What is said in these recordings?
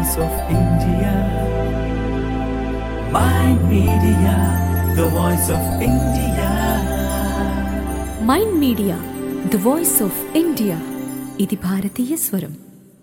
voice of India. Mind Media, the voice of India. Mind media the voice of India ఇది భారతీయ స్వరం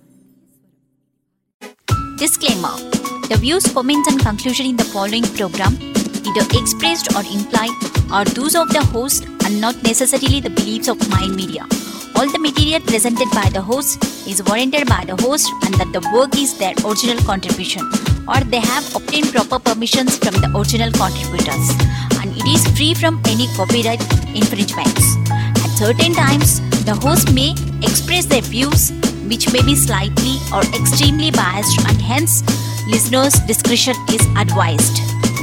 Disclaimer The views, comments, and conclusion in the following program, either expressed or implied, are those of the host and not necessarily the beliefs of Mind Media. All the material presented by the host is warranted by the host and that the work is their original contribution or they have obtained proper permissions from the original contributors and it is free from any copyright infringements. At certain times, the host may express their views which may be slightly or extremely biased and hence listeners' discretion is advised.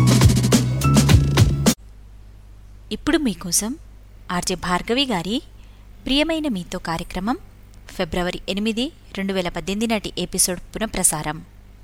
ఇప్పుడు మీకోసం RJ Bhargavi గారి ప్రియమైన మీతో కార్యక్రమం ఫిబ్రవరి ఎనిమిది రెండు వేల పద్దెనిమిది నాటి ఎపిసోడ్ పునఃప్రసారం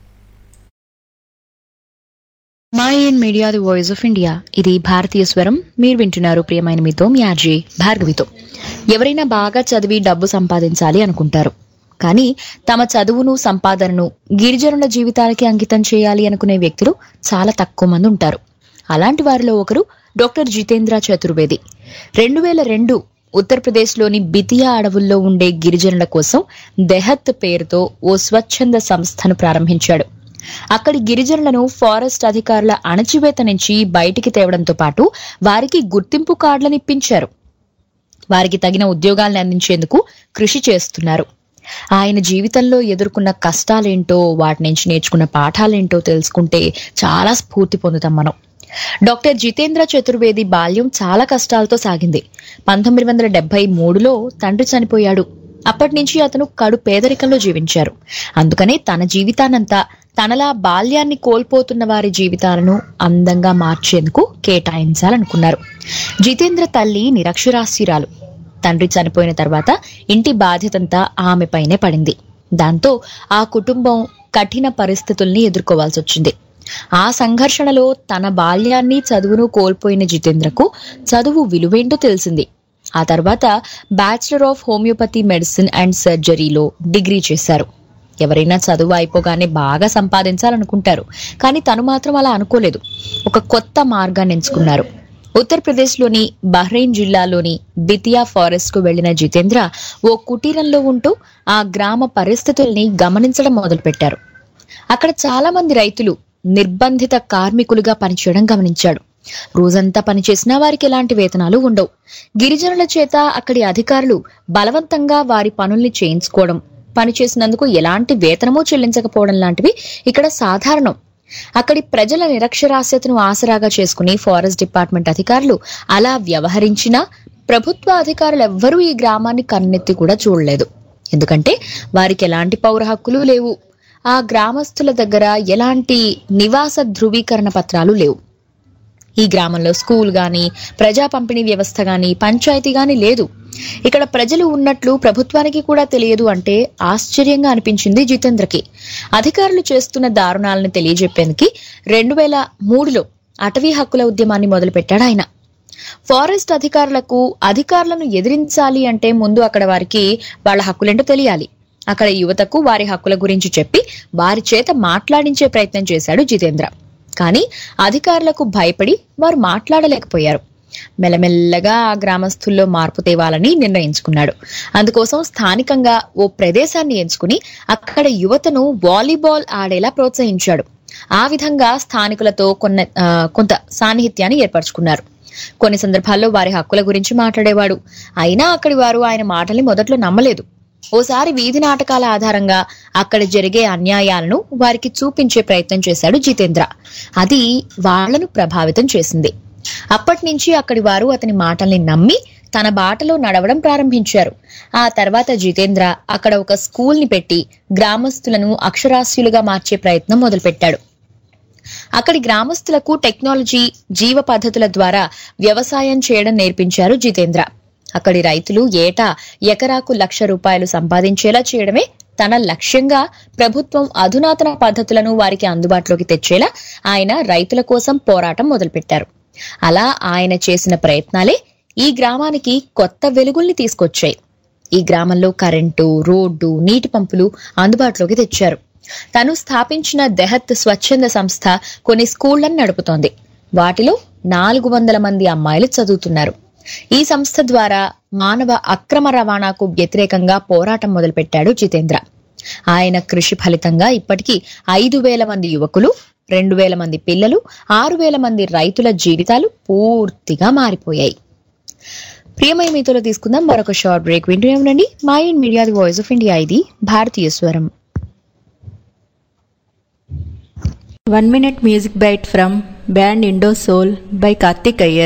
Mayan media the voice of India ఇది భారతీయ స్వరం మీరు వింటున్నారు ప్రియమైన మీతో మీ ఆర్జే భార్గవితో ఎవరైనా బాగా చదివి డబ్బు సంపాదించాలి అనుకుంటారు కానీ తమ చదువును సంపాదనను గిరిజనుల జీవితాలకి అంకితం చేయాలి అనుకునే వ్యక్తులు చాలా తక్కువ మంది ఉంటారు అలాంటి వారిలో ఒకరు డాక్టర్ జితేంద్ర చతుర్వేది రెండు వేల రెండు ఉత్తరప్రదేశ్లోని బితియా అడవుల్లో ఉండే గిరిజనుల కోసం దెహత్ పేరుతో ఓ స్వచ్ఛంద సంస్థను ప్రారంభించాడు అక్కడి గిరిజనులను ఫారెస్ట్ అధికారుల అణచివేత నుంచి బయటికి తేవడంతో పాటు వారికి గుర్తింపు కార్డులను ఇప్పించారు వారికి తగిన ఉద్యోగాలను అందించేందుకు కృషి చేస్తున్నారు ఆయన జీవితంలో ఎదుర్కొన్న కష్టాలేంటో వాటి నుంచి నేర్చుకున్న పాఠాలేంటో తెలుసుకుంటే చాలా స్ఫూర్తి పొందుతాం మనం డాక్టర్ జితేంద్ర చతుర్వేది బాల్యం చాలా కష్టాలతో సాగింది పంతొమ్మిది వందల డెబ్బై మూడులో తండ్రి చనిపోయాడు అప్పటి నుంచి అతను కడు పేదరికంలో జీవించారు అందుకనే తన జీవితానంతా తనలా బాల్యాన్ని కోల్పోతున్న వారి జీవితాలను అందంగా మార్చేందుకు కేటాయించాలనుకున్నారు జితేంద్ర తల్లి నిరక్షరాస్యురాలు తండ్రి చనిపోయిన తర్వాత ఇంటి బాధ్యతంతా ఆమెపైనే పడింది దాంతో ఆ కుటుంబం కఠిన పరిస్థితుల్ని ఎదుర్కోవాల్సి వచ్చింది ఆ సంఘర్షణలో తన బాల్యాన్ని చదువును కోల్పోయిన జితేంద్రకు చదువు విలువేంటో తెలిసింది ఆ తర్వాత bachelor of homoeopathy medicine and సర్జరీలో డిగ్రీ చేశారు ఎవరైనా చదువు అయిపోగానే బాగా సంపాదించాలనుకుంటారు కానీ తను మాత్రం అలా అనుకోలేదు ఒక కొత్త మార్గాన్ని ఎంచుకున్నారు ఉత్తరప్రదేశ్లోని బహ్రెయిన్ జిల్లాలోని బితియా ఫారెస్ట్ కు వెళ్లిన జితేంద్ర ఓ కుటీరంలో ఉంటూ ఆ గ్రామ పరిస్థితుల్ని గమనించడం మొదలుపెట్టారు అక్కడ చాలా మంది రైతులు నిర్బంధిత కార్మికులుగా పనిచేయడం గమనించాడు రోజంతా పనిచేసినా వారికి ఎలాంటి వేతనాలు ఉండవు గిరిజనుల చేత అక్కడి అధికారులు బలవంతంగా వారి పనుల్ని చేయించుకోవడం పనిచేసినందుకు ఎలాంటి వేతనమూ చెల్లించకపోవడం లాంటివి ఇక్కడ సాధారణం అక్కడి ప్రజల నిరక్షరాస్యతను ఆసరాగా చేసుకుని ఫారెస్ట్ డిపార్ట్మెంట్ అధికారులు అలా వ్యవహరించినా ప్రభుత్వ అధికారులు ఎవ్వరూ ఈ గ్రామాన్ని కన్నెత్తి కూడా చూడలేదు ఎందుకంటే వారికి ఎలాంటి పౌర హక్కులు లేవు ఆ గ్రామస్తుల దగ్గర ఎలాంటి నివాస ధృవీకరణ పత్రాలు లేవు ఈ గ్రామంలో స్కూల్ గాని ప్రజా పంపిణీ వ్యవస్థ గాని పంచాయతీ గాని లేదు ఇక్కడ ప్రజలు ఉన్నట్లు ప్రభుత్వానికి కూడా తెలియదు అంటే ఆశ్చర్యంగా అనిపించింది జితేంద్రకి అధికారులు చేస్తున్న దారుణాలను తెలియజెప్పేందుకు రెండు వేల మూడులో అటవీ హక్కుల ఉద్యమాన్ని మొదలుపెట్టాడు ఆయన ఫారెస్ట్ అధికారులకు అధికారులను ఎదిరించాలి అంటే ముందు అక్కడ వారికి వాళ్ళ హక్కులేంటో తెలియాలి అక్కడ యువతకు వారి హక్కుల గురించి చెప్పి వారి చేత మాట్లాడించే ప్రయత్నం చేశాడు జితేంద్ర కానీ అధికారులకు భయపడి వారు మాట్లాడలేకపోయారు మెల్లమెల్లగా ఆ గ్రామస్తుల్లో మార్పు తేవాలని నిర్ణయించుకున్నాడు అందుకోసం స్థానికంగా ఓ ప్రదేశాన్ని ఎంచుకుని అక్కడ యువతను వాలీబాల్ ఆడేలా ప్రోత్సహించాడు ఆ విధంగా స్థానికులతో కొన్న ఆ, కొంత సాన్నిహిత్యాన్ని ఏర్పరచుకున్నారు కొన్ని సందర్భాల్లో వారి హక్కుల గురించి మాట్లాడేవాడు అయినా అక్కడి వారు ఆయన మాటల్ని మొదట్లో నమ్మలేదు ఓసారి వీధి నాటకాల ఆధారంగా అక్కడ జరిగే అన్యాయాలను వారికి చూపించే ప్రయత్నం చేశాడు జితేంద్ర అది వాళ్లను ప్రభావితం చేసింది అప్పటి నుంచి అక్కడి వారు అతని మాటల్ని నమ్మి తన బాటలో నడవడం ప్రారంభించారు ఆ తర్వాత జితేంద్ర అక్కడ ఒక స్కూల్ ని పెట్టి గ్రామస్తులను అక్షరాస్యులుగా మార్చే ప్రయత్నం మొదలుపెట్టాడు అక్కడి గ్రామస్తులకు టెక్నాలజీ జీవ పద్ధతుల ద్వారా వ్యవసాయం చేయడం నేర్పించారు జితేంద్ర అక్కడి రైతులు ఏటా ఎకరాకు లక్ష రూపాయలు సంపాదించేలా చేయడమే తన లక్ష్యంగా ప్రభుత్వం అధునాతన పద్ధతులను వారికి అందుబాటులోకి తెచ్చేలా ఆయన రైతుల కోసం పోరాటం మొదలుపెట్టారు అలా ఆయన చేసిన ప్రయత్నాలే ఈ గ్రామానికి కొత్త వెలుగుల్ని తీసుకొచ్చాయి ఈ గ్రామంలో కరెంటు రోడ్డు నీటి పంపులు అందుబాటులోకి తెచ్చారు తను స్థాపించిన దెహత్ స్వచ్ఛంద సంస్థ కొన్ని స్కూళ్లను నడుపుతోంది వాటిలో నాలుగు వందల మంది అమ్మాయిలు చదువుతున్నారు ఈ సంస్థ ద్వారా మానవ అక్రమ రవాణాకు వ్యతిరేకంగా పోరాటం మొదలుపెట్టాడు జితేంద్ర ఆయన కృషి ఫలితంగా ఇప్పటికీ ఐదు వేల మంది యువకులు రెండు వేల మంది పిల్లలు ఆరు వేల మంది రైతుల జీవితాలు పూర్తిగా మారిపోయాయి ప్రియమయ మీతోలో తీసుకుందాం మరొక షార్ట్ బ్రేక్ వింటూనే ఉండండి mind media the voice of India ఇది భారతీయ స్వరం One minute music bite from band Indo Soul by Karthik Iyer.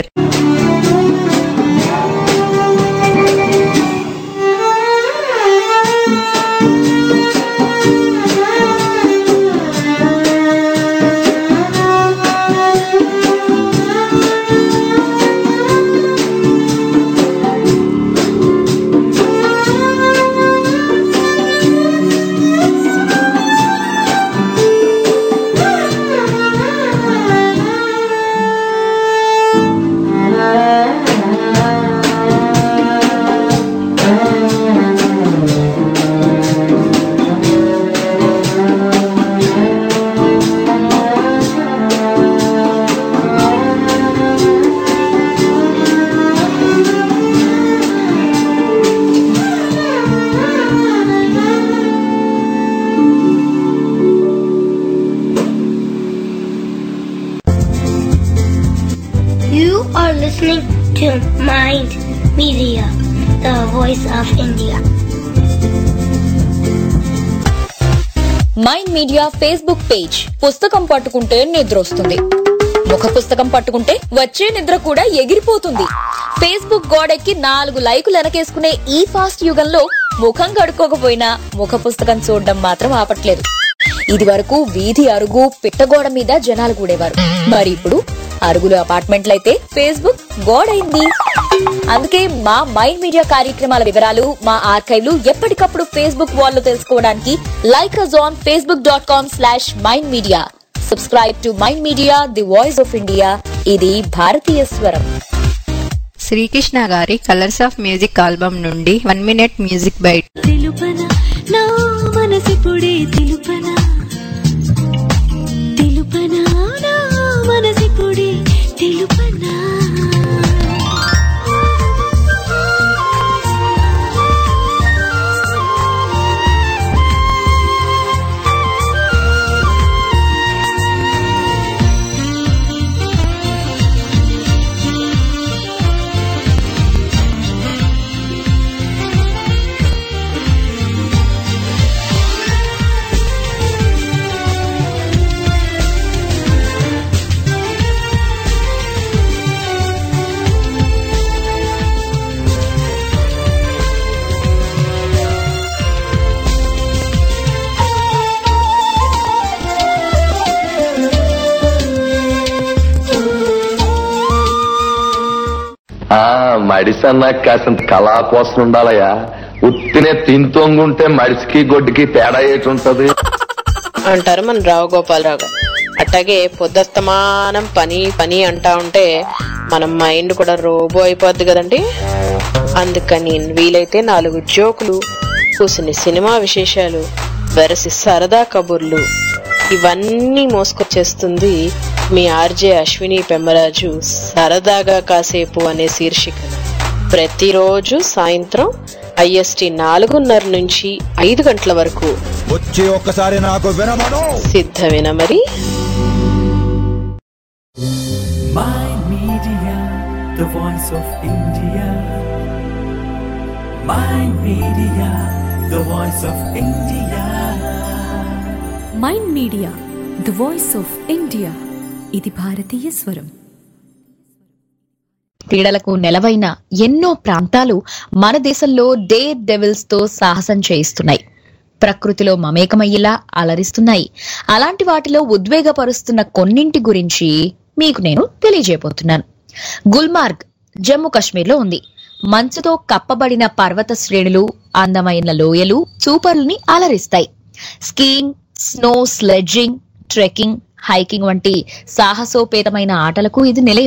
You are listening to Mind Media, the voice of India. Mind Media Facebook page పుస్తకం పట్టుకుంటే నిద్ర వస్తుంది ముఖ పుస్తకం పట్టుకుంటే వచ్చే నిద్ర కూడా ఎగిరిపోతుంది ఫేస్బుక్ గోడెక్కి నాలుగు లైకులు వెనకేసుకునే ఈ ఫాస్ట్ యుగంలో ముఖం కడుక్కోకపోయినా ముఖ పుస్తకం చూడడం మాత్రం ఆపట్లేదు ఇది వరకు వీధి అరుగు పిట్టగోడ మీద జనాలు కూడేవారు మరి ఇప్పుడు అరుగులు అపార్ట్మెంట్లయితే ఫేస్బుక్ గోడైంది అందుకే మా మైండ్ మీడియా కార్యక్రమాల వివరాలు మా ఆర్కైవ్లు ఎప్పటికప్పుడు ఫేస్బుక్ వాల్ లో తెలుసుకోవడానికి like us on Facebook dot com slash Mind Media subscribe to Mind Media the voice of India ఇది భారతీయ స్వరం శ్రీకృష్ణ గారి కలర్స్ ఆఫ్ మ్యూజిక్ ఆల్బమ్ నుండి వన్ మినిట్ మ్యూజిక్ బైట్ తెలుపన నా మనసిపుడే తెలుపన తెలుపన నా మనసిపుడే తెలుపన ఆ మడిసన్నా కాసింత కళా కోసం ఉండాలయ్యా ఉత్తినే తింతొంగుంటే మడిసికి గొడ్డుకి తేడా ఏటి ఉంటది అంటారు మన రావు గోపాలరావు గారు అట్లాగే పొద్దస్తమానం పని పని అంటా ఉంటే మన మైండ్ కూడా రోబో అయిపోద్ది కదండి అందుకని వీలైతే నాలుగు జోకులు కూసుని సినిమా విశేషాలు వెరసి సరదా కబుర్లు ఇవన్నీ మోసుకొచ్చేస్తుంది మీ ఆర్జే అశ్విని పెమ్మరాజు సరదాగా కాసేపు అనే శీర్షికన ప్రతిరోజు సాయంత్రం ఐఎస్టి నాలుగున్నర నుంచి ఐదు గంటల వరకు వచ్చి ఒక్కసారి నాకు వినమను సిద్ధమేనా మరి Mind Media, the voice of India. Mind Media, the voice of India. Mind media the voice of India ఇది భారతీయ స్వరం క్రీడలకు నెలవైన ఎన్నో ప్రాంతాలు మన దేశంలో డేర్ డెవిల్స్ తో సాహసం చేయిస్తున్నాయి ప్రకృతిలో మమేకమయ్యేలా అలరిస్తున్నాయి అలాంటి వాటిలో ఉద్వేగపరుస్తున్న కొన్నింటి గురించి మీకు నేను తెలియజేయబోతున్నాను గుల్మార్గ్ జమ్మూ కాశ్మీర్లో ఉంది మంచుతో కప్పబడిన పర్వత శ్రేణులు అందమైన లోయలు చూపర్లని అలరిస్తాయి skiing snow sledging trekking hiking వంటి సాహసోపేతమైన ఆటలకు ఇది నిలయం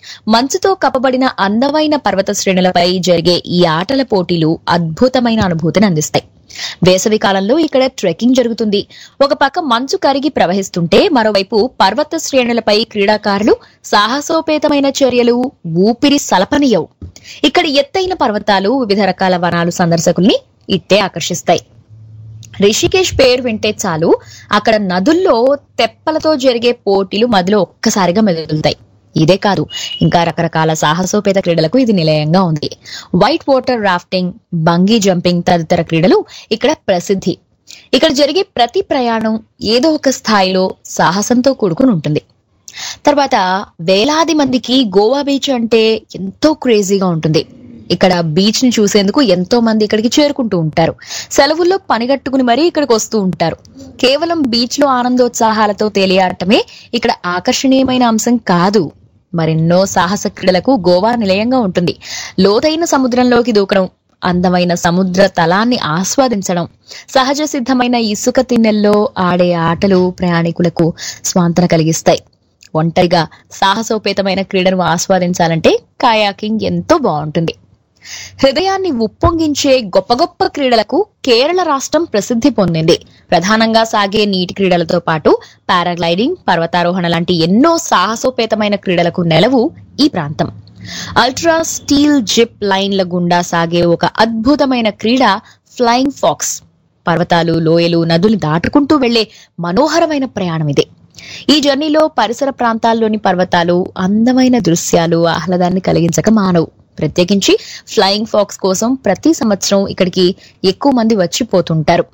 మంచుతో కప్పబడిన అందమైన పర్వత శ్రేణులపై జరిగే ఈ ఆటల పోటీలు అద్భుతమైన అనుభూతిని అందిస్తాయి వేసవి కాలంలో ఇక్కడ ట్రెక్కింగ్ జరుగుతుంది ఒక పక్క మంచు కరిగి ప్రవహిస్తుంటే మరోవైపు పర్వత శ్రేణులపై క్రీడాకారులు సాహసోపేతమైన చర్యలు ఊపిరి సలపనీయవు ఇక్కడ ఎత్తైన పర్వతాలు వివిధ రకాల వనాలు సందర్శకుల్ని ఇట్టే ఆకర్షిస్తాయి రిషికేష్ పేరు వింటే చాలు అక్కడ నదుల్లో తెప్పలతో జరిగే పోటీలు మధ్యలో ఒక్కసారిగా మెదులుతాయి ఇదే కాదు ఇంకా రకరకాల సాహసోపేత క్రీడలకు ఇది నిలయంగా ఉంది white water rafting bungee jumping తదితర క్రీడలు ఇక్కడ ప్రసిద్ధి ఇక్కడ జరిగే ప్రతి ప్రయాణం ఏదో ఒక స్థాయిలో సాహసంతో కూడుకుని ఉంటుంది తర్వాత వేలాది మందికి గోవా బీచ్ అంటే ఎంతో క్రేజీగా ఉంటుంది ఇక్కడ బీచ్ ని చూసేందుకు ఎంతో మంది ఇక్కడికి చేరుకుంటూ ఉంటారు సెలవుల్లో పనిగట్టుకుని మరీ ఇక్కడికి వస్తూ ఉంటారు కేవలం బీచ్ లో ఆనందోత్సాహాలతో తేలియాడటమే ఇక్కడ ఆకర్షణీయమైన అంశం కాదు మరెన్నో సాహస క్రీడలకు గోవా నిలయంగా ఉంటుంది లోతైన సముద్రంలోకి దూకడం అందమైన సముద్ర తలాన్ని ఆస్వాదించడం సహజ సిద్ధమైన ఇసుక తిన్నెల్లో ఆడే ఆటలు ప్రయాణికులకు స్వాంతన కలిగిస్తాయి ఒంటరిగా సాహసోపేతమైన క్రీడను ఆస్వాదించాలంటే కాయాకింగ్ ఎంతో బాగుంటుంది హృదయాన్ని ఉప్పొంగించే గొప్ప గొప్ప క్రీడలకు కేరళ రాష్ట్రం ప్రసిద్ధి పొందింది ప్రధానంగా సాగే నీటి క్రీడలతో పాటు పారాగ్లైడింగ్ పర్వతారోహణ లాంటి ఎన్నో సాహసోపేతమైన క్రీడలకు నెలవు ఈ ప్రాంతం అల్ట్రా స్టీల్ జిప్ లైన్ల గుండా సాగే ఒక అద్భుతమైన క్రీడ ఫ్లయింగ్ ఫాక్స్ పర్వతాలు లోయలు నదులు దాటుకుంటూ వెళ్లే మనోహరమైన ప్రయాణం ఇది ఈ జర్నీలో పరిసర ప్రాంతాల్లోని పర్వతాలు అందమైన దృశ్యాలు ఆహ్లాదాన్ని కలిగించక మానవు ప్రత్యేకించి ఫ్లయింగ్ ఫాక్స్ కోసం ప్రతి సంవత్సరం ఇక్కడికి ఎక్కువ మంది వచ్చిపోతుంటారు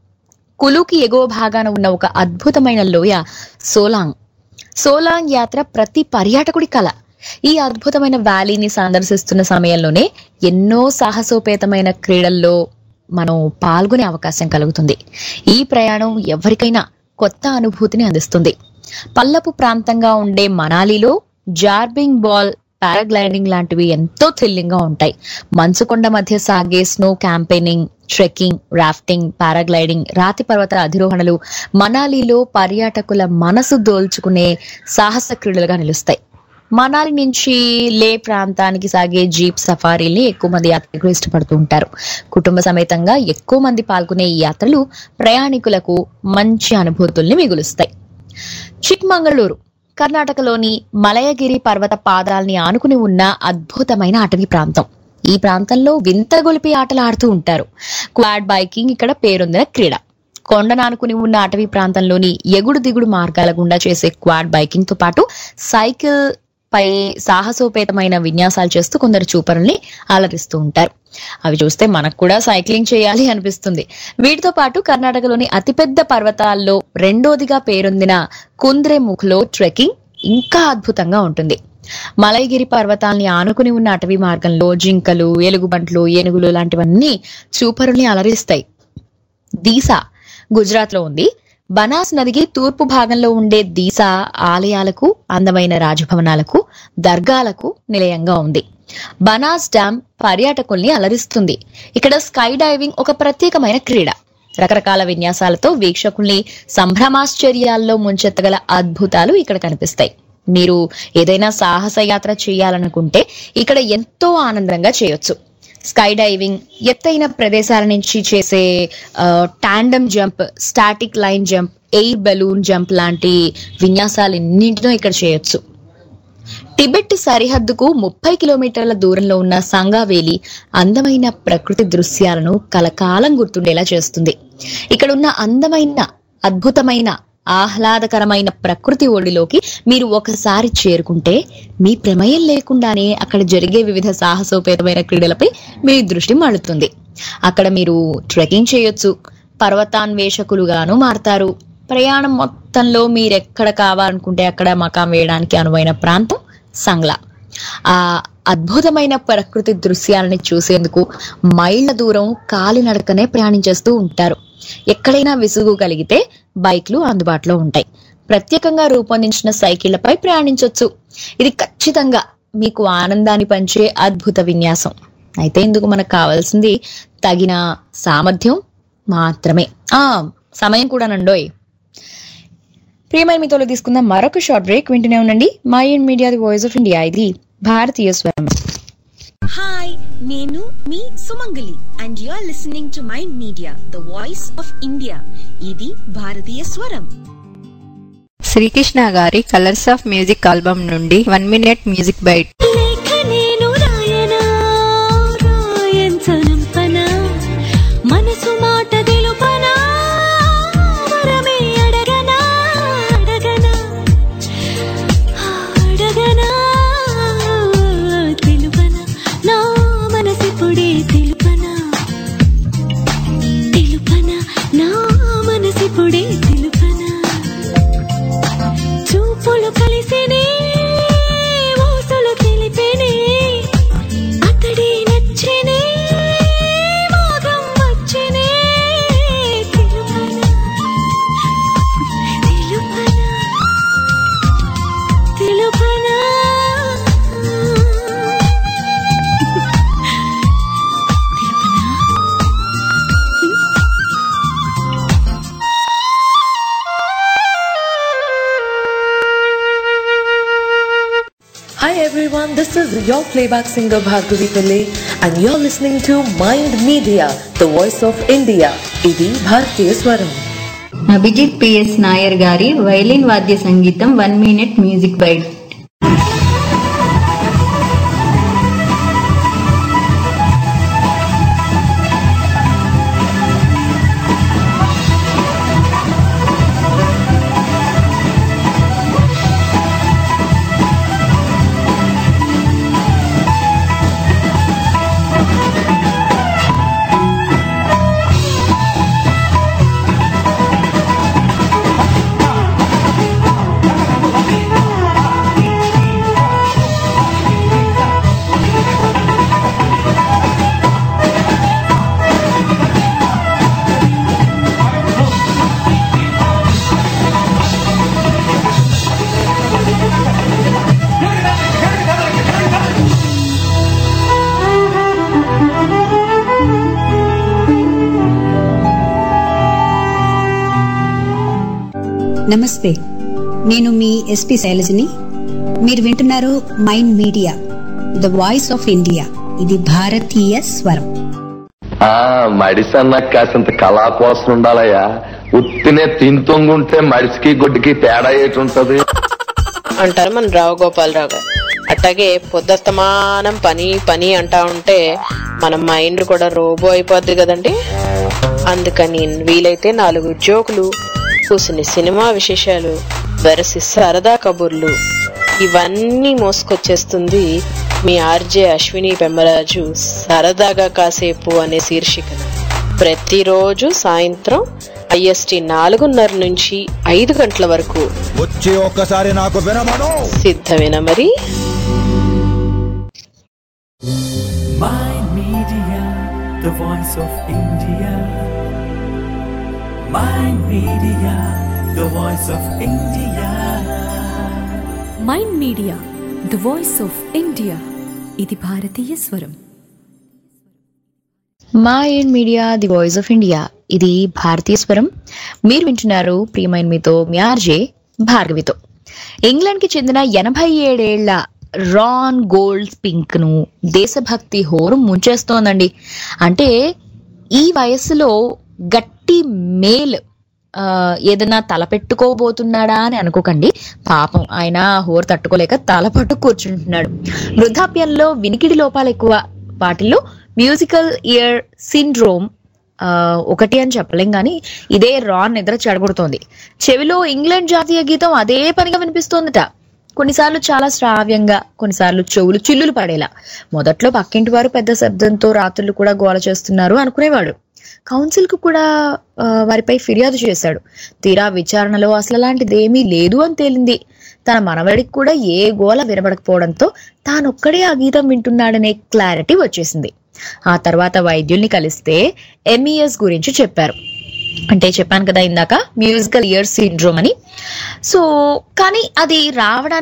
కులుకి ఎగువ భాగాన ఉన్న ఒక అద్భుతమైన లోయ సోలాంగ్ సోలాంగ్ యాత్ర ప్రతి పర్యాటకుడి కల ఈ అద్భుతమైన వ్యాలీని సందర్శిస్తున్న సమయంలోనే ఎన్నో సాహసోపేతమైన క్రీడల్లో మనం పాల్గొనే అవకాశం కలుగుతుంది ఈ ప్రయాణం ఎవరికైనా కొత్త అనుభూతిని అందిస్తుంది పల్లపు ప్రాంతంగా ఉండే మనాలిలో జార్బింగ్ బాల్ పారాగ్లైడింగ్ లాంటివి ఎంతో థ్రిల్లింగ్ గా ఉంటాయి మంచుకొండ మధ్య సాగే snow campaigning trekking rafting paragliding రాతి పర్వత అధిరోహణలు మనాలిలో పర్యాటకుల మనసు దోల్చుకునే సాహస క్రీడలుగా నిలుస్తాయి మనాలి నుంచి లే ప్రాంతానికి సాగే జీప్ సఫారీల్ని ఎక్కువ మంది యాత్రికులు ఇష్టపడుతూ ఉంటారు కుటుంబ సమేతంగా ఎక్కువ మంది పాల్గొనే ఈ యాత్రలు ప్రయాణికులకు మంచి అనుభూతుల్ని మిగులుస్తాయి చిక్మంగళూరు కర్ణాటకలోని మలయగిరి పర్వత పాదాల్ని ఆనుకుని ఉన్న అద్భుతమైన అటవీ ప్రాంతం ఈ ప్రాంతంలో వింత గొలిపి ఆటలు ఆడుతూ ఉంటారు క్వాడ్ బైకింగ్ ఇక్కడ పేరొందిన క్రీడ కొండనానుకుని ఉన్న అటవీ ప్రాంతంలోని ఎగుడు దిగుడు మార్గాల గుండా చేసే క్వాడ్ బైకింగ్ తో పాటు సైకిల్ పై సాహసోపేతమైన విన్యాసాలు చేస్తూ కొందరు చూపరుల్ని అలరిస్తూ ఉంటారు అవి చూస్తే మనకు కూడా సైక్లింగ్ చేయాలి అనిపిస్తుంది వీటితో పాటు కర్ణాటకలోని అతిపెద్ద పర్వతాల్లో రెండోదిగా పేరొందిన కుంద్రేముఖ్లో ట్రెక్కింగ్ ఇంకా అద్భుతంగా ఉంటుంది మలయగిరి పర్వతాల్ని ఆనుకుని ఉన్న అటవీ మార్గంలో జింకలు ఎలుగుబంట్లు ఏనుగులు లాంటివన్నీ చూపరుల్ని అలరిస్తాయి దీసా గుజరాత్ లో ఉంది బనాస్ నదికి తూర్పు భాగంలో ఉండే దీసా ఆలయాలకు అందమైన రాజభవనాలకు దర్గాలకు నిలయంగా ఉంది బనాస్ డ్యామ్ పర్యాటకుల్ని అలరిస్తుంది ఇక్కడ స్కై డైవింగ్ ఒక ప్రత్యేకమైన క్రీడ రకరకాల విన్యాసాలతో వీక్షకుల్ని సంభ్రమాశ్చర్యాల్లో ముంచెత్తగల అద్భుతాలు ఇక్కడ కనిపిస్తాయి మీరు ఏదైనా సాహస యాత్ర చేయాలనుకుంటే ఇక్కడ ఎంతో ఆనందంగా చేయొచ్చు స్కై డైవింగ్ ఎత్తైన ప్రదేశాల నుంచి చేసే tandem jump static line jump air balloon jump లాంటి విన్యాసాలు ఎన్నింటినో ఇక్కడ చేయొచ్చు టిబెట్ సరిహద్దుకు ముప్పై కిలోమీటర్ల దూరంలో ఉన్న సంగావేలి అందమైన ప్రకృతి దృశ్యాలను కలకాలం గుర్తుండేలా చేస్తుంది ఇక్కడ ఉన్న అందమైన అద్భుతమైన ఆహ్లాదకరమైన ప్రకృతి ఒడిలోకి మీరు ఒకసారి చేరుకుంటే మీ ప్రమేయం లేకుండానే అక్కడ జరిగే వివిధ సాహసోపేతమైన క్రీడలపై మీ దృష్టి మళ్ళుతుంది అక్కడ మీరు ట్రెక్కింగ్ చేయొచ్చు పర్వతాన్వేషకులుగాను మారతారు ప్రయాణం మొత్తంలో మీరెక్కడ కావాలనుకుంటే అక్కడ మకాం వేయడానికి అనువైన ప్రాంతం సంగ్లా ఆ అద్భుతమైన ప్రకృతి దృశ్యాలని చూసేందుకు మైళ్ళ దూరం కాలినడకనే ప్రయాణించేస్తూ ఉంటారు ఎక్కడైనా విసుగు కలిగితే బైక్లు అందుబాటులో ఉంటాయి ప్రత్యేకంగా రూపొందించిన సైకిళ్లపై ప్రయాణించొచ్చు ఇది ఖచ్చితంగా మీకు ఆనందాన్ని పంచే అద్భుత విన్యాసం అయితే ఇందుకు మనకు కావాల్సింది తగిన సామర్థ్యం మాత్రమే ఆ సమయం కూడా నండోయ్ ప్రియమైన మీతో తీసుకుందాం మరొక షార్ట్ బ్రేక్ వింటూనే ఉండండి mind media the voice of India ఇది భారతీయ స్వరం హాయ్ నేను మీ Sumangali and you are listening to Mind media the voice of India ఇది భారతీయ స్వరం శ్రీకృష్ణ గారి కలర్స్ ఆఫ్ మ్యూజిక్ ఆల్బమ్ నుండి వన్ మినిట్ మ్యూజిక్ బైట్ లేఖ నేను రాయనా రాయంచనంపనా మనసు మాట తెలుపనా వరమే అడగనా అడగనా అడగనా తెలుపనా నా మనసిప్పుడే తెలుపనా తెలుపనా నా మనసిప్పుడే తెలుపనా చూపులు కలిసినే ఊసులు తెలిపినే అతడి నచ్చినే మోగం వచ్చినే తెలుపనా తెలుపనా తెలుపనా Hi everyone, this is your playback singer Bhargavi Pillai and you're listening to Mind Media, the voice of India. ఇది భారతీయ స్వరం అభిజిత్ పిఎస్ నాయర్ గారి వైలిన్ వాద్య సంగీతం వన్ మినిట్ మ్యూజిక్ బైట్ నమస్తే నేను మీ ఎస్పి శైలజని మీరు వింటున్నారు Mind media the voice of India ఇది భారతీయ స్వరం ఆ మడిసన్న కాసింత కళా కోసం ఉండాలయ్యా ఉత్తినే తింతొంగుంటే మడిసికి గొడ్డుకి తేడా ఏటి ఉంటది అంటారు మన రావు గోపాలరావు గారు అట్లాగే పొద్దస్తమానం పని పని అంటా ఉంటే మన మైండ్ కూడా రోబో అయిపోద్ది కదండి అందుకని వీలైతే నాలుగు జోకులు కూసిన సినిమా విశేషాలు వెరసి సరదా కబుర్లు ఇవన్నీ మోసుకొచ్చేస్తుంది మీ ఆర్జే అశ్విని పెమ్మరాజు సరదాగా కాసేపు అనే శీర్షికన ప్రతిరోజు సాయంత్రం ఐఎస్టి నాలుగున్నర నుంచి ఐదు గంటల వరకు వచ్చి ఒక్కసారి నాకు వినమను సిద్ధమేనా మరి Mind Media, the voice of India. Mind Media, the voice of India. Mind media the voice of India ఇది భారతీయ స్వరం mind media the voice of India ఇది భారతీయ స్వరం మీరు వింటున్నారు ప్రియమైన మీతో మ్యార్జే భార్గవితో ఇంగ్లాండ్ కి చెందిన ఎనభై ఏడేళ్ల రాన్ గోల్డ్ పింక్ ను దేశభక్తి హోరు ముంచేస్తోందండి అంటే ఈ వయసులో గట్టి మేల్ ఆ, ఏదైనా తలపెట్టుకోబోతున్నాడా అని అనుకోకండి పాపం ఆయన హోరు తట్టుకోలేక తలపట్టు కూర్చుంటున్నాడు వృద్ధాప్యంలో వినికిడి లోపాలు ఎక్కువ వాటిల్లో మ్యూజికల్ ఇయర్ సిండ్రోమ్ ఆ, ఒకటి అని చెప్పలేం కానీ ఇదే రాన్ నిద్ర చెడగొడుతోంది చెవిలో ఇంగ్లాండ్ జాతీయ గీతం అదే పనిగా వినిపిస్తోందట కొన్నిసార్లు చాలా శ్రావ్యంగా కొన్నిసార్లు చెవులు చిల్లులు పడేలా మొదట్లో పక్కింటి వారు పెద్ద శబ్దంతో రాత్రులు కూడా గోల చేస్తున్నారు అనుకునేవాడు కౌన్సిల్ కు కూడా ఆ, వారిపై ఫిర్యాదు చేశాడు తీరా విచారణలో అసలు అలాంటిదేమీ లేదు అని తేలింది తన మనవడికి కూడా ఏ గోల వినబడకపోవడంతో తానొక్కడే ఆ గీతం వింటున్నాడనే క్లారిటీ వచ్చేసింది ఆ తర్వాత వైద్యుల్ని కలిస్తే ఎంఈఎస్ గురించి చెప్పారు అంటే చెప్పాను కదా ఇందాక మ్యూజికల్ ఇయర్ సిండ్రోమ్ అని సో కానీ అది రావడానికి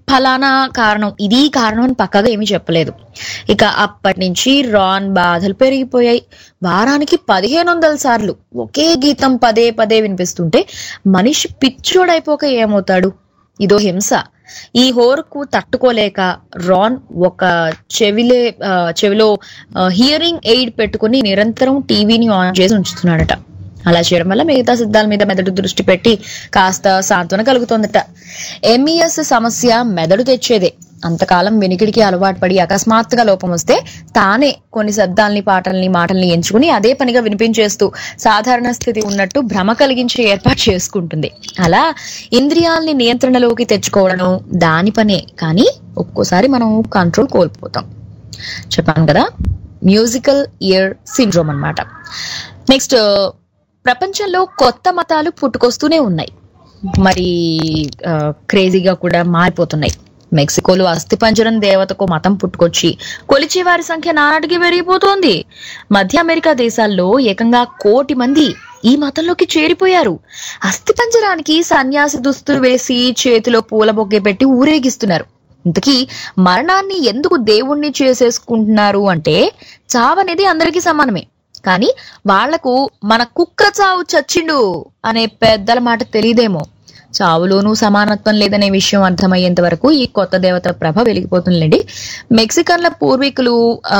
ఫలానా కారణం ఇది కారణం అని పక్కగా ఏమీ చెప్పలేదు ఇక అప్పటి నుంచి రాన్ బాధలు పెరిగిపోయాయి వారానికి పదిహేను వందల సార్లు ఒకే గీతం పదే పదే వినిపిస్తుంటే మనిషి పిచ్చోడైపోక ఏమవుతాడు ఇదో హింస ఈ హోరుకు తట్టుకోలేక రాన్ ఒక చెవిలే ఆ, చెవిలో హియరింగ్ ఎయిడ్ పెట్టుకుని నిరంతరం టీవీని ఆన్ చేసి ఉంచుతున్నాడట అలా చేయడం వల్ల మిగతా సిద్ధాల మీద మెదడు దృష్టి పెట్టి కాస్త సాంత్వన కలుగుతోందట ఎంఈఎస్ సమస్య మెదడు తెచ్చేదే అంతకాలం వెనికిడికి అలవాటు పడి అకస్మాత్తుగా లోపం వస్తే తానే కొన్ని శబ్దాల్ని పాటల్ని మాటల్ని ఎంచుకుని అదే పనిగా వినిపించేస్తూ సాధారణ స్థితి ఉన్నట్టు భ్రమ కలిగించే ఏర్పాటు చేసుకుంటుంది అలా ఇంద్రియాల్ని నియంత్రణలోకి తెచ్చుకోవడం దాని పనే కానీ ఒక్కోసారి మనం కంట్రోల్ కోల్పోతాం చెప్పాను కదా మ్యూజికల్ ఇయర్ సిండ్రోమ్ అన్నమాట నెక్స్ట్ ప్రపంచంలో కొత్త మతాలు పుట్టుకొస్తూనే ఉన్నాయి మరి ఆ, క్రేజీగా కూడా మారిపోతున్నాయి మెక్సికోలో అస్థిపంజరం దేవతకు మతం పుట్టుకొచ్చి కొలిచే వారి సంఖ్య నానాటికి పెరిగిపోతోంది మధ్య అమెరికా దేశాల్లో ఏకంగా కోటి మంది ఈ మతంలోకి చేరిపోయారు అస్థిపంజరానికి సన్యాసి దుస్తులు వేసి చేతిలో పూల బొగ్గే పెట్టి ఊరేగిస్తున్నారు ఇంతకీ మరణాన్ని ఎందుకు దేవుణ్ణి చేసేసుకుంటున్నారు అంటే చావనేది అందరికీ సమానమే కానీ వాళ్లకు మన కుక్క చావు చచ్చిండు అనే పెద్దల మాట తెలియదేమో చావులోనూ సమానత్వం లేదనే విషయం అర్థమయ్యేంత వరకు ఈ కొత్త దేవత ప్రభ వెలిగిపోతుందండి మెక్సికన్ల పూర్వీకులు ఆ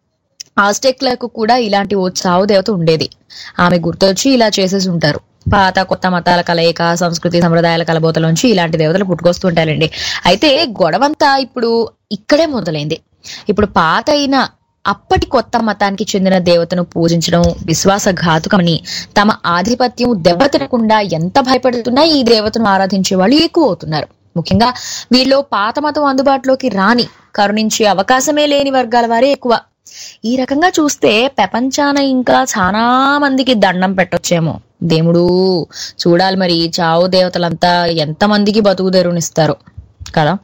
ఆస్టెక్లకు కూడా ఇలాంటి ఓ చావు దేవత ఉండేది ఆమె గుర్తొచ్చి ఇలా చేసేసి ఉంటారు పాత కొత్త మతాల కలయిక సంస్కృతి సంప్రదాయాల కలబోతలోంచి ఇలాంటి దేవతలు పుట్టుకొస్తుంటారండి అయితే గొడవంతా ఇప్పుడు ఇక్కడే మొదలైంది ఇప్పుడు పాత అయిన అప్పటి కొత్త మతానికి చెందిన దేవతను పూజించడం విశ్వాసఘాతుకమని తమ ఆధిపత్యం దెబ్బతినకుండా ఎంత భయపడుతున్నా ఈ దేవతను ఆరాధించే వాళ్ళు ఎక్కువ అవుతున్నారు ముఖ్యంగా వీళ్ళు పాత మతం అందుబాటులోకి రాని కరుణించే అవకాశమే లేని వర్గాల వారే ఎక్కువ ఈ రకంగా చూస్తే ప్రపంచాన ఇంకా చాలా మందికి దండం పెట్టొచ్చేమో దేవుడు చూడాలి మరి చావు దేవతలంతా ఎంత మందికి బతుకు తెరునిస్తారు కదా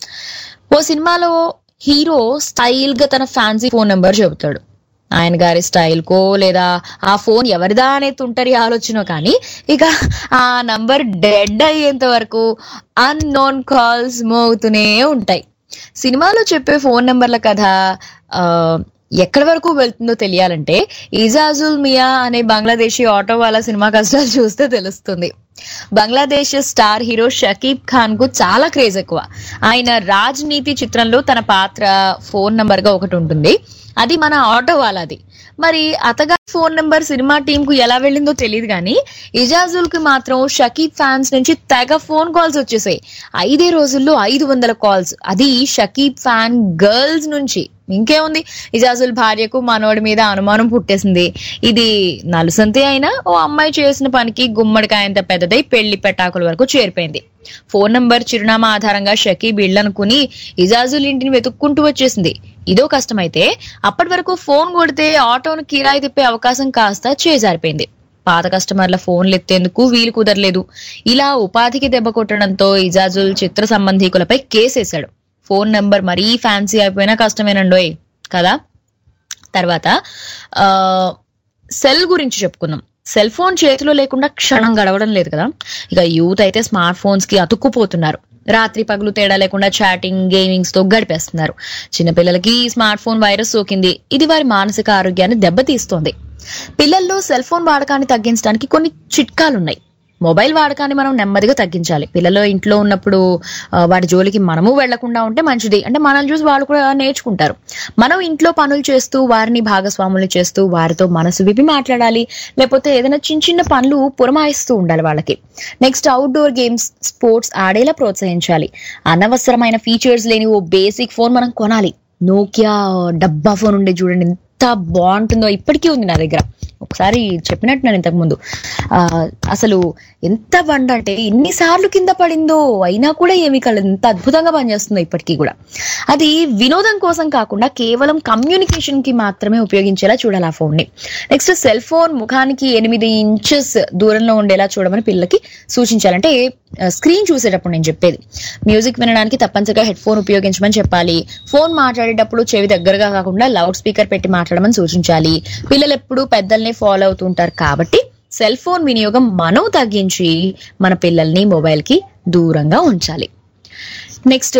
ఓ సినిమాలో హీరో స్టైల్ గా తన ఫ్యాన్సీ ఫోన్ నెంబర్ చెబుతాడు ఆయన గారి స్టైల్ కో లేదా ఆ ఫోన్ ఎవరిదా అనే తుంటరి ఆలోచన కానీ ఇక ఆ నంబర్ డెడ్ అయ్యేంత వరకు అన్నోన్ కాల్స్ మోగుతూనే ఉంటాయి సినిమాలో చెప్పే ఫోన్ నెంబర్ల కథ ఆ, ఎక్కడి వరకు వెళ్తుందో తెలియాలంటే ఇజాజుల్ మియా అనే బంగ్లాదేశీ ఆటో వాళ్ళ సినిమా కష్టాలు చూస్తే తెలుస్తుంది బంగ్లాదేశ్ స్టార్ హీరో షకీబ్ ఖాన్ కు చాలా క్రేజ్ ఎక్కువ ఆయన రాజ్నీతి చిత్రంలో తన పాత్ర ఫోన్ నంబర్ గా ఒకటి ఉంటుంది అది మన ఆటో వాళ్ళది మరి అతగారి ఫోన్ నెంబర్ సినిమా టీం కు ఎలా వెళ్ళిందో తెలియదు కానీ ఇజాజుల్ కి మాత్రం షకీబ్ ఫ్యాన్స్ నుంచి తెగ ఫోన్ కాల్స్ వచ్చేసాయి ఐదే రోజుల్లో ఐదు వందల కాల్స్ అది షకీబ్ ఫ్యాన్ గర్ల్స్ నుంచి ఇంకేముంది ఇజాజుల్ భార్యకు మనోడి మీద అనుమానం పుట్టేసింది ఇది నలుసంతే అయినా ఓ అమ్మాయి చేసిన పనికి గుమ్మడికాయంత పెద్దదై పెళ్లి పెటాకుల వరకు చేరిపోయింది ఫోన్ నంబర్ చిరునామా ఆధారంగా షకీబ్ ఇళ్లనుకుని ఇజాజుల్ ఇంటిని వెతుక్కుంటూ వచ్చేసింది ఇదో కష్టమైతే అప్పటి వరకు ఫోన్ కొడితే ఆటోను కిరాయి తిప్పే అవకాశం కాస్త చేజారిపోయింది పాత కస్టమర్ల ఫోన్లు ఎత్తేందుకు వీలు కుదరలేదు ఇలా ఉపాధికి దెబ్బ కొట్టడంతో ఇజాజుల్ చిత్ర సంబంధీకులపై కేసేశాడు ఫోన్ నెంబర్ మరీ ఫ్యాన్సీ అయిపోయినా కష్టమేనండోయ్ కదా తర్వాత ఆ సెల్ గురించి చెప్పుకుందాం సెల్ ఫోన్ చేతిలో లేకుండా క్షణం గడవడం లేదు కదా ఇక యూత్ అయితే స్మార్ట్ ఫోన్స్ కి అతుక్కుపోతున్నారు రాత్రి పగలు తేడా లేకుండా చాటింగ్ గేమింగ్స్ తో గడిపేస్తున్నారు చిన్నపిల్లలకి స్మార్ట్ ఫోన్ వైరస్ సోకింది ఇది వారి మానసిక ఆరోగ్యాన్ని దెబ్బతీస్తోంది పిల్లల్లో సెల్ ఫోన్ వాడకాన్ని తగ్గించడానికి కొన్ని చిట్కాలున్నాయి మొబైల్ వాడకాన్ని మనం నెమ్మదిగా తగ్గించాలి పిల్లలు ఇంట్లో ఉన్నప్పుడు ఆ, వాటి జోలికి మనము వెళ్లకుండా ఉంటే మంచిది అంటే మనల్ని చూసి వాళ్ళు కూడా నేర్చుకుంటారు మనం ఇంట్లో పనులు చేస్తూ వారిని భాగస్వాములు చేస్తూ వారితో మనసు విప్పి మాట్లాడాలి లేకపోతే ఏదైనా చిన్న చిన్న పనులు పురమాయిస్తూ ఉండాలి వాళ్ళకి నెక్స్ట్ అవుట్డోర్ గేమ్స్ స్పోర్ట్స్ ఆడేలా ప్రోత్సహించాలి అనవసరమైన ఫీచర్స్ లేని ఓ బేసిక్ ఫోన్ మనం కొనాలి నోకియా డబ్బా ఫోన్ ఉండే చూడండి ఎంత బాగుంటుందో ఇప్పటికీ ఉంది నా దగ్గర ఒకసారి చెప్పినట్టు నేను ఇంతకు ముందు ఆ, అసలు ఎంత బండ అంటే ఎన్నిసార్లు కింద పడిందో అయినా కూడా ఏమీ కలదు ఎంత అద్భుతంగా పనిచేస్తుందో ఇప్పటికీ కూడా అది వినోదం కోసం కాకుండా కేవలం కమ్యూనికేషన్ కి మాత్రమే ఉపయోగించేలా చూడాలి ఆ ఫోన్ ని నెక్స్ట్ సెల్ ఫోన్ ముఖానికి ఎనిమిది ఇంచెస్ దూరంలో ఉండేలా చూడమని పిల్లలకి సూచించాలంటే స్క్రీన్ చూసేటప్పుడు నేను చెప్పేది మ్యూజిక్ వినడానికి తప్పనిసరిగా హెడ్ ఫోన్ ఉపయోగించమని చెప్పాలి ఫోన్ మాట్లాడేటప్పుడు చెవి దగ్గరగా కాకుండా లౌడ్ స్పీకర్ పెట్టి మాట్లాడమని సూచించాలి పిల్లలు ఎప్పుడు పెద్దల్ని ఫాలో అవుతూ ఉంటారు కాబట్టి సెల్ ఫోన్ వినియోగం మనం తగ్గించి మన పిల్లల్ని మొబైల్ కి దూరంగా ఉంచాలి నెక్స్ట్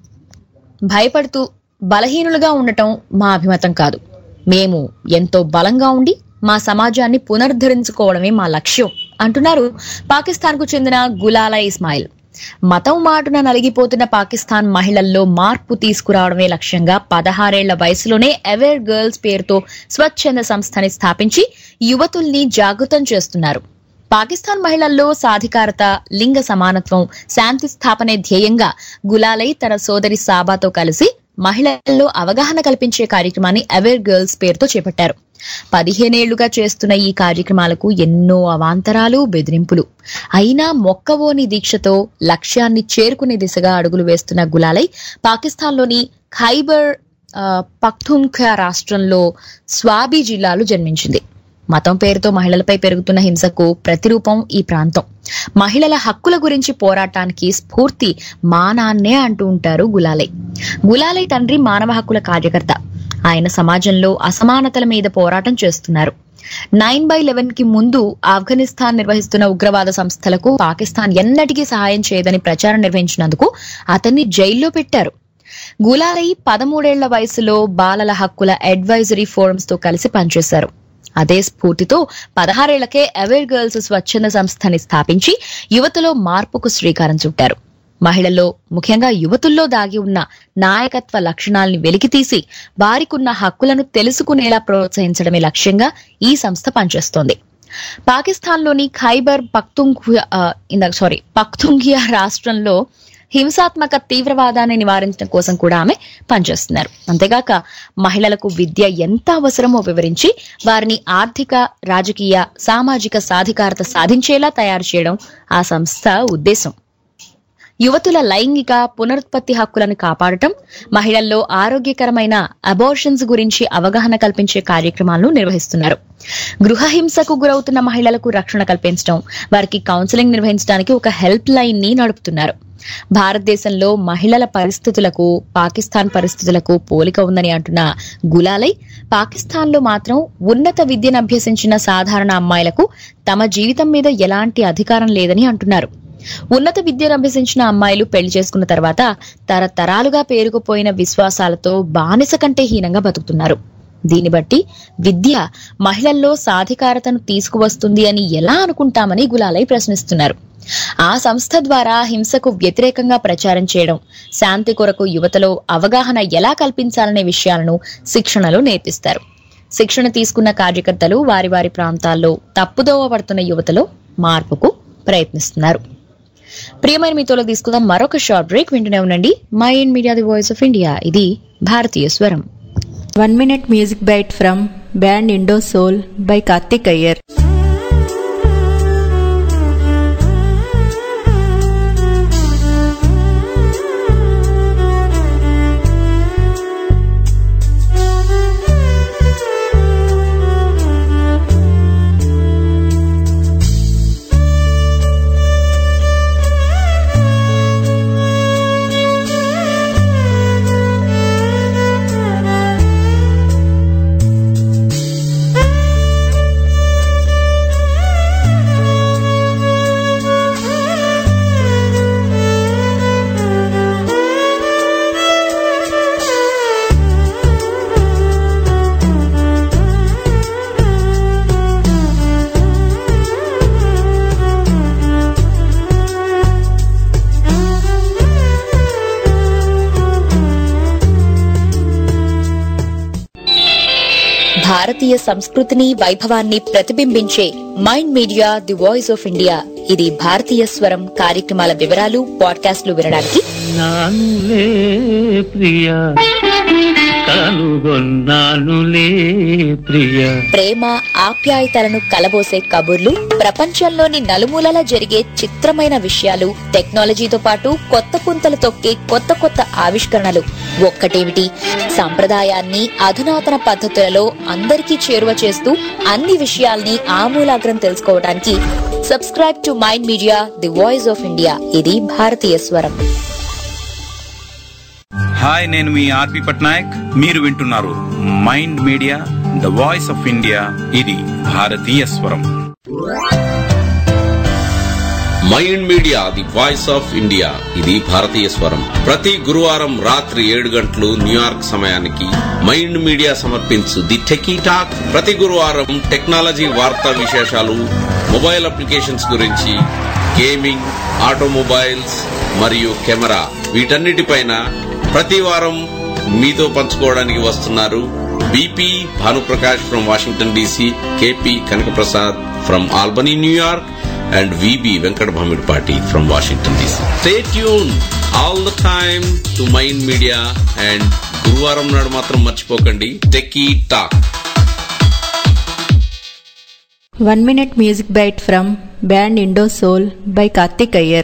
భయపడుతూ బలహీనులుగా ఉండటం మా అభిమతం కాదు మేము ఎంతో బలంగా ఉండి మా సమాజాన్ని పునరుద్ధరించుకోవడమే మా లక్ష్యం అంటున్నారు పాకిస్తాన్ కు చెందిన గులాల ఇస్మాయిల్ మతం మాటున నలిగిపోతున్న పాకిస్తాన్ మహిళల్లో మార్పు తీసుకురావడమే లక్ష్యంగా పదహారేళ్ల వయసులోనే అవేర్ గర్ల్స్ పేరుతో స్వచ్ఛంద సంస్థని స్థాపించి యువతుల్ని జాగృతం చేస్తున్నారు పాకిస్తాన్ మహిళల్లో సాధికారత లింగ సమానత్వం శాంతి స్థాపనే ధ్యేయంగా గులాలై తన సోదరి సాబాతో కలిసి మహిళల్లో అవగాహన కల్పించే కార్యక్రమాన్ని అవేర్ గర్ల్స్ పేరుతో చేపట్టారు పదిహేనేళ్లుగా చేస్తున్న ఈ కార్యక్రమాలకు ఎన్నో అవాంతరాలు బెదిరింపులు అయినా మొక్కవోని దీక్షతో లక్ష్యాన్ని చేరుకునే దిశగా అడుగులు వేస్తున్న గులాలై పాకిస్తాన్లోని ఖైబర్ ఆ, పఖ్తుంఖ్యా రాష్ట్రంలో స్వాబీ జిల్లాలో జన్మించింది మతం పేరుతో మహిళలపై పెరుగుతున్న హింసకు ప్రతిరూపం ఈ ప్రాంతం మహిళల హక్కుల గురించి పోరాటానికి స్ఫూర్తి మానాన్నే అంటూ ఉంటారు గులాలై గులాలై తండ్రి మానవ హక్కుల కార్యకర్త ఆయన సమాజంలో అసమానతల మీద పోరాటం చేస్తున్నారు నైన్ బై లెవెన్ కి ముందు ఆఫ్ఘనిస్తాన్ నిర్వహిస్తున్న ఉగ్రవాద సంస్థలకు పాకిస్తాన్ ఎన్నటికీ సహాయం చేయదని ప్రచారం నిర్వహించినందుకు అతన్ని జైల్లో పెట్టారు గులాలై పదమూడేళ్ల వయసులో బాలల హక్కుల అడ్వైజరీ ఫోరమ్స్ తో కలిసి పనిచేశారు అదే స్ఫూర్తితో పదహారేళ్లకే అవేర్ గర్ల్స్ స్వచ్ఛంద సంస్థని స్థాపించి యువతలో మార్పుకు శ్రీకారం చుట్టారు మహిళల్లో ముఖ్యంగా యువతుల్లో దాగి ఉన్న నాయకత్వ లక్షణాల్ని వెలికితీసి వారికున్న హక్కులను తెలుసుకునేలా ప్రోత్సహించడమే లక్ష్యంగా ఈ సంస్థ పనిచేస్తోంది పాకిస్తాన్లోని ఖైబర్ పఖ్తుంఖ్యా ఆ, ఇందాక సారీ పఖ్తుంఖ్యా రాష్ట్రంలో హింసాత్మక తీవ్రవాదాన్ని నివారించడం కోసం కూడా ఆమె పనిచేస్తున్నారు అంతేగాక మహిళలకు విద్య ఎంత అవసరమో వివరించి వారిని ఆర్థిక రాజకీయ సామాజిక సాధికారత సాధించేలా తయారు చేయడం ఆ సంస్థ ఉద్దేశం యువతుల లైంగిక పునరుత్పత్తి హక్కులను కాపాడటం మహిళల్లో ఆరోగ్యకరమైన అబార్షన్స్ గురించి అవగాహన కల్పించే కార్యక్రమాలను నిర్వహిస్తున్నారు గృహ హింసకు గురవుతున్న మహిళలకు రక్షణ కల్పించడం వారికి కౌన్సిలింగ్ నిర్వహించడానికి ఒక హెల్ప్ లైన్ ని నడుపుతున్నారు భారతదేశంలో మహిళల పరిస్థితులకు పాకిస్తాన్ పరిస్థితులకు పోలిక ఉందని అంటున్న గులాలై పాకిస్తాన్లో మాత్రం ఉన్నత విద్యను అభ్యసించిన సాధారణ అమ్మాయిలకు తమ జీవితం మీద ఎలాంటి అధికారం లేదని అంటున్నారు ఉన్నత విద్యను అభ్యసించిన అమ్మాయిలు పెళ్లి చేసుకున్న తర్వాత తరతరాలుగా పేరుకుపోయిన విశ్వాసాలతో బానిస కంటే హీనంగా బతుకుతున్నారు దీన్ని బట్టి విద్య మహిళల్లో సాధికారతను తీసుకువస్తుంది అని ఎలా అనుకుంటామని గులాలై ప్రశ్నిస్తున్నారు ఆ సంస్థ ద్వారా హింసకు వ్యతిరేకంగా ప్రచారం చేయడం శాంతి కొరకు యువతలో అవగాహన ఎలా కల్పించాలనే విషయాలను శిక్షణలో నేర్పిస్తారు శిక్షణ తీసుకున్న కార్యకర్తలు వారి వారి ప్రాంతాల్లో తప్పుదోవ పడుతున్న యువతలో మార్పుకు ప్రయత్నిస్తున్నారు ప్రియమైన మీతోలో తీసుకుందాం మరొక షార్ట్ బ్రేక్ వింటూనే ఉండండి mind media the voice of India ఇది భారతీయ స్వరం One minute music bite from band Indo Soul by Karthik Iyer. భారతీయ సంస్కృతిని వైభవాన్ని ప్రతిబింబించే Mind Media the voice of India ఇది భారతీయ స్వరం కార్యక్రమాల వివరాలు పాడ్కాస్ట్లు వినడానికి నానులే ప్రియ కనుగొన్నానులే ప్రియ ప్రేమ ఆప్యాయతలను కలబోసే కబుర్లు ప్రపంచంలోని నలుమూలలా జరిగే చిత్రమైన విషయాలు టెక్నాలజీతో పాటు కొత్త పుంతలు తొక్కే కొత్త కొత్త ఆవిష్కరణలు ఒక్కటేమిటి సంప్రదాయాన్ని అధునాతన పద్ధతులలో అందరికీ చేరువ చేస్తూ అన్ని విషయాల్ని ఆమూలాగ్రం తెలుసుకోవడానికి subscribe to Mind Media the voice of India ఇది భారతీయ స్వరం హాయ్ నేను మీ ఆర్పి పట్నాయక్ మీరు వింటున్నారు Mind media the voice of India ఇది భారతీయ స్వరం Mind Media the voice of India ఇది భారతీయ స్వరం ప్రతి గురువారం రాత్రి ఏడు గంటలు న్యూయార్క్ సమయానికి మైండ్ మీడియా సమర్పించు ది టెకీ టాక్ ప్రతి గురువారం టెక్నాలజీ వార్తా విశేషాలు మొబైల్ అప్లికేషన్స్ గురించి గేమింగ్ ఆటోమొబైల్స్ మరియు కెమెరా వీటన్నిటిపైన ప్రతి వారం మీతో పంచుకోవడానికి వస్తున్నారు BP Bhanuprakash from Washington DC KP Kanakaprasad from Albany New York and VB Venkat Bhamidpati from Washington DC. Stay tuned all the time to Mind Media and గురువారం నాడు మాత్రం మర్చిపోకండి techie talk One minute music bite from band Indo Soul by Karthik Iyer.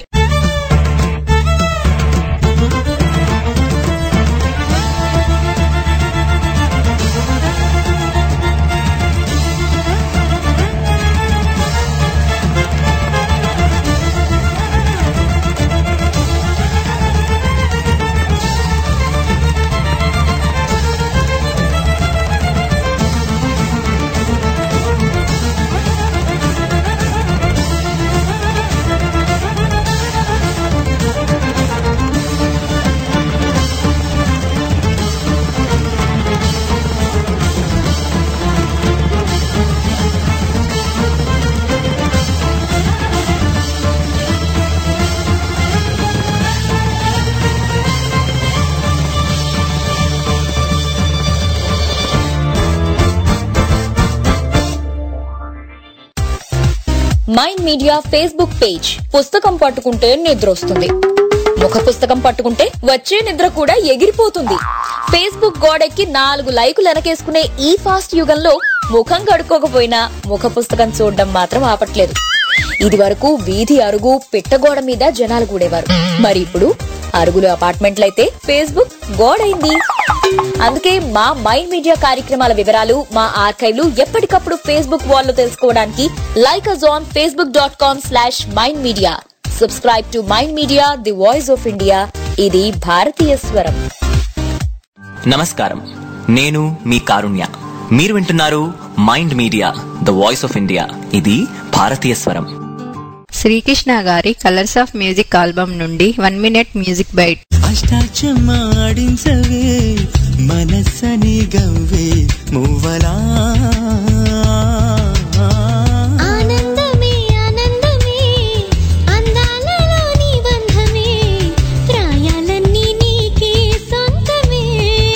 Mind Media Facebook page పుస్తకం పట్టుకుంటే నిద్ర వస్తుంది ముఖ పుస్తకం పట్టుకుంటే వచ్చే నిద్ర కూడా ఎగిరిపోతుంది ఫేస్బుక్ గోడెక్కి నాలుగు లైకులు వెనకేసుకునే ఈ ఫాస్ట్ యుగంలో ముఖం కడుక్కోకపోయినా ముఖ పుస్తకం చూడడం మాత్రం ఆపట్లేదు ఇది వరకు వీధి అరుగు పిట్టగోడ మీద జనాలు కూడేవారు మరి ఇప్పుడు అరుగులు అపార్ట్మెంట్లయితే ఫేస్బుక్ గోడైంది అందుకే మా మైండ్ మీడియా కార్యక్రమాల వివరాలు మా ఆర్కైవ్లు ఎప్పటికప్పుడు ఫేస్బుక్ వాల్లో తెలుసుకోవడానికి like us on Facebook dot com slash Mind Media subscribe to Mind Media the voice of India ఇది భారతీయ స్వరం నమస్కారం నేను మీ కారుణ్య మీరు వింటున్నారు Mind media the voice of India ఇది భారతీయ స్వరం శ్రీకృష్ణ గారి కలర్స్ ఆఫ్ మ్యూజిక్ ఆల్బమ్ నుండి వన్ మినిట్ మ్యూజిక్ బైట్ అష్టాచమాడించవే మనస్సని గవ్వే మువ్వలా ఆనందమే ఆనందమే అందాలలో నీ బంధమే ప్రాయాలన్నీ నీకే సొంతమే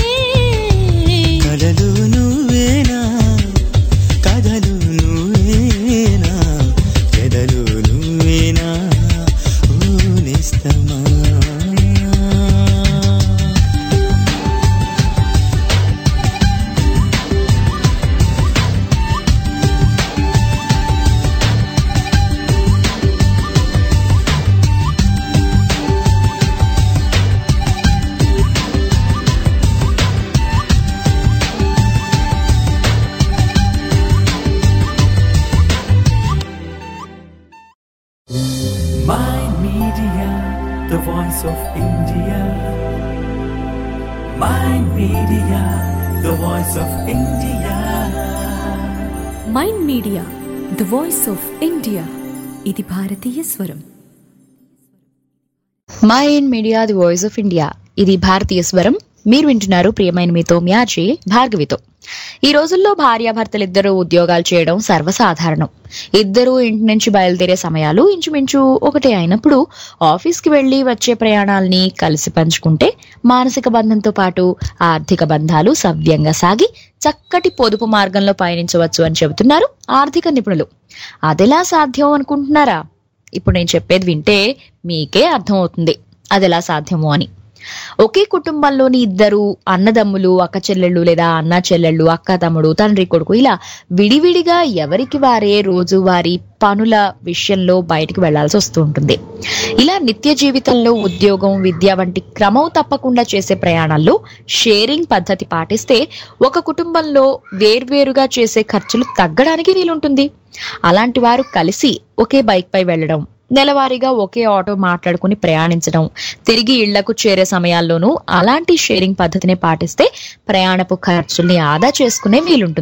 కలలు నువ్వేనా కథలు నువ్వేనా పెదలు నువ్వేనా ఓ నిస్తమా Mind Media, the voice of India. Mind Media, the voice of India. Mind media the voice of India ఇది భారతీయ స్వరం Mind Media the voice of India ఇది భారతీయ స్వరం మీరు వింటున్నారు ప్రియమైన మీతో మ్యాచి భార్గవితో ఈ రోజుల్లో భార్యాభర్తలిద్దరూ ఉద్యోగాలు చేయడం సర్వసాధారణం ఇద్దరూ ఇంటి నుంచి బయలుదేరే సమయాలు ఇంచుమించు ఒకటే అయినప్పుడు ఆఫీస్కి వెళ్లి వచ్చే ప్రయాణాల్ని కలిసి పంచుకుంటే మానసిక బంధంతో పాటు ఆర్థిక బంధాలు సవ్యంగా సాగి చక్కటి పొదుపు మార్గంలో పయనించవచ్చు అని చెబుతున్నారు ఆర్థిక నిపుణులు అదెలా సాధ్యం అనుకుంటున్నారా ఇప్పుడు నేను చెప్పేది వింటే మీకే అర్థమవుతుంది అదెలా సాధ్యము అని ఒకే కుటుంబంలోని ఇద్దరు అన్నదమ్ములు అక్క చెల్లెళ్ళు లేదా అన్న చెల్లెళ్ళు అక్క తమ్ముడు తండ్రి కొడుకు ఇలా విడివిడిగా ఎవరికి వారే రోజువారీ పనుల విషయంలో బయటికి వెళ్లాల్సి వస్తూ ఉంటుంది ఇలా నిత్య జీవితంలో ఉద్యోగం విద్య వంటి క్రమం తప్పకుండా చేసే ప్రయాణాల్లో షేరింగ్ పద్ధతి పాటిస్తే ఒక కుటుంబంలో వేర్వేరుగా చేసే ఖర్చులు తగ్గడానికి వీలుంటుంది అలాంటి వారు కలిసి ఒకే బైక్ పై వెళ్లడం నెలవారీగా ఒకే ఆటో మాట్లాడుకుని ప్రయాణించడం తిరిగి ఇళ్లకు చేరే సమయాల్లోనూ అలాంటి షేరింగ్ పద్ధతిని పాటిస్తే ప్రయాణపు ఖర్చుల్ని ఆదా చేసుకునే వీలుంటుంది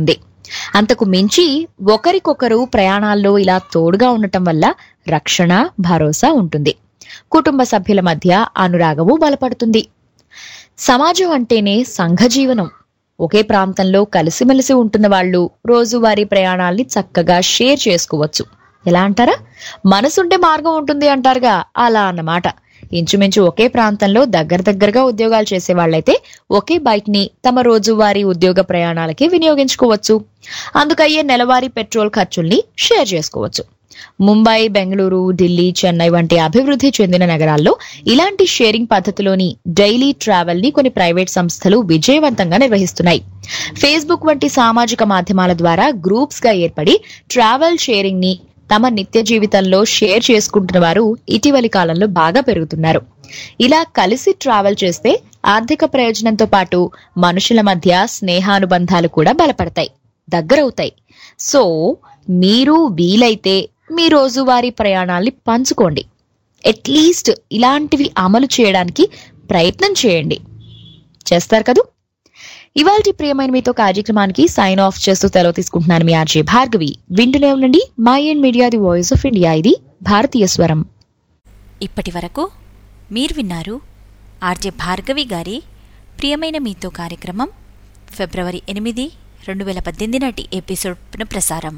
అంతకు మించి ఒకరికొకరు ప్రయాణాల్లో ఇలా తోడుగా ఉండటం వల్ల రక్షణ భరోసా ఉంటుంది కుటుంబ సభ్యుల మధ్య అనురాగము బలపడుతుంది సమాజం అంటేనే సంఘజీవనం ఒకే ప్రాంతంలో కలిసిమెలిసి ఉంటున్న వాళ్ళు రోజువారీ ప్రయాణాల్ని చక్కగా షేర్ చేసుకోవచ్చు ఎలా అంటారా మనసుంటే మార్గం ఉంటుంది అంటారుగా అలా అన్నమాట ఇంచుమించు ఒకే ప్రాంతంలో దగ్గర దగ్గరగా ఉద్యోగాలు చేసే వాళ్ళైతే ఒకే బైక్ ని తమ రోజువారీ ఉద్యోగ ప్రయాణాలకి వినియోగించుకోవచ్చు అందుకయ్యే నెలవారీ పెట్రోల్ ఖర్చుల్ని షేర్ చేసుకోవచ్చు ముంబై బెంగళూరు ఢిల్లీ చెన్నై వంటి అభివృద్ధి చెందిన నగరాల్లో ఇలాంటి షేరింగ్ పద్ధతిలోని డైలీ ట్రావెల్ ని కొన్ని ప్రైవేట్ సంస్థలు విజయవంతంగా నిర్వహిస్తున్నాయి ఫేస్బుక్ వంటి సామాజిక మాధ్యమాల ద్వారా గ్రూప్స్ గా ఏర్పడి ట్రావెల్ షేరింగ్ ని తమ నిత్య జీవితంలో షేర్ చేసుకుంటున్న వారు ఇటీవలి కాలంలో బాగా పెరుగుతున్నారు ఇలా కలిసి ట్రావెల్ చేస్తే ఆర్థిక ప్రయోజనంతో పాటు మనుషుల మధ్య స్నేహానుబంధాలు కూడా బలపడతాయి దగ్గరవుతాయి సో మీరు వీలైతే మీ రోజువారీ ప్రయాణాల్ని పంచుకోండి అట్లీస్ట్ ఇలాంటివి అమలు చేయడానికి ప్రయత్నం చేయండి చేస్తారు కదూ ఇవాళ ప్రియమైన మీతో కార్యక్రమానికి సైన్ ఆఫ్ చేస్తూ సెలవు తీసుకుంటున్నాను మీ ఆర్జే భార్గవి వింటూనే ఉండండి mind media the voice of India ఇది భారతీయ స్వరం ఇప్పటి వరకు మీరు విన్నారు ఆర్జే భార్గవి గారి ప్రియమైన మీతో కార్యక్రమం ఫిబ్రవరి ఎనిమిది రెండు వేల పద్దెనిమిది నాటి ఎపిసోడ్ పునఃప్రసారం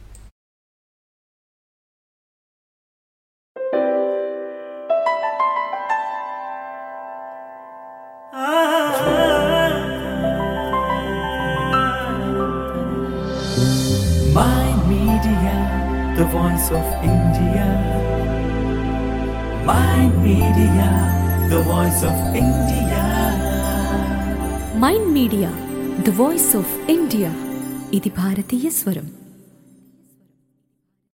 My Media, the voice of India. My Media, the voice of India. Mind media the voice of India ఇది భారతీయ స్వరం